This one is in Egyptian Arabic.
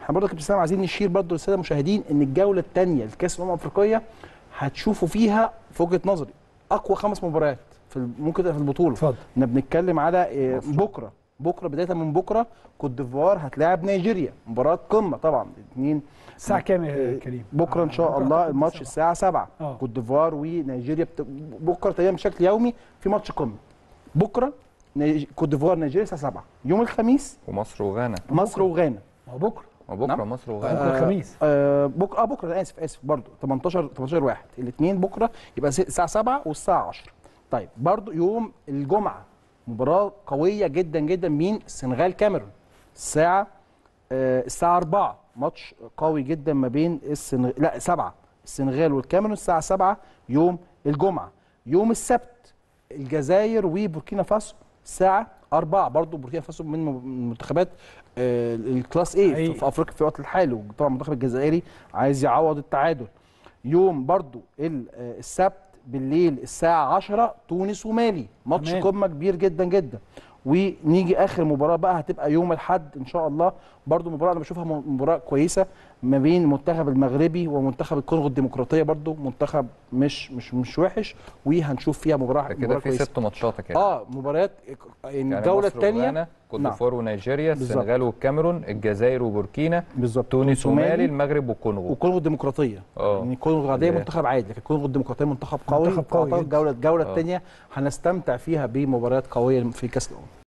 احنا برضه يا كابتن اسلام عايزين نشير برضه للساده المشاهدين ان الجوله الثانيه لكاس الامم الافريقيه هتشوفوا فيها في وجهه نظري اقوى خمس مباريات في ال- ممكن تبقى في البطوله اتفضل احنا بنتكلم على آه، بكره بكره بدايه من بكره كوت ديفوار هتلاعب نيجيريا مباراه قمه طبعا الاثنين الساعه كام يا كريم بكره ان شاء بكرة الله أعتقد الماتش الساعة. الساعه 7 آه. كوت ديفوار ونيجيريا بت... بكره تقريبا بشكل يومي في ماتش قمه بكره نيج... كوت ديفوار نيجيريا الساعه 7 يوم الخميس ومصر وغانا مصر وغانا ما هو بكره وبكره نعم. مصر وغانا بكره الخميس آه بكره اه بكره انا اسف اسف برضه 18 18 واحد الاثنين بكره يبقى س- الساعه 7 والساعه 10 طيب برضه يوم الجمعه مباراه قويه جدا جدا مين السنغال كاميرون الساعه آه الساعه 4 ماتش قوي جدا ما بين السنغ... لا 7 السنغال والكاميرون الساعه 7 يوم الجمعه يوم السبت الجزائر وبوركينا فاسو الساعه 4 برضه بوركينا فاسو من م- من المنتخبات آه الكلاس ايه حقيقي. في افريقيا في الوقت الحالي وطبعا المنتخب الجزائري عايز يعوض التعادل يوم برضو ال- آه، السبت بالليل الساعة 10 تونس ومالي ماتش تمام. قمة كبير جدا جدا ونيجي اخر مباراة بقى هتبقى يوم الاحد ان شاء الله برضو مباراة انا بشوفها م- مباراة كويسة ما بين المنتخب المغربي ومنتخب الكونغو الديمقراطية برضو منتخب مش مش مش وحش وهنشوف فيها مباراة ده مباراة كده في كويسة ست ماتشات كده اه مباريات يعني يعني الجولة مصر الثانية وغانا كوت نعم. ديفوار ونيجيريا بالظبط. السنغال والكاميرون الجزائر وبوركينا بالظبط تونس ومالي المغرب والكونغو والكونغو الديمقراطيه اه يعني الكونغو العاديه اللي- منتخب عادي لكن الكونغو الديمقراطيه منتخب قوي منتخب قوي فأعتقد جدا. الجوله الجوله آه. الثانيه هنستمتع فيها بمباريات قويه في كاس الامم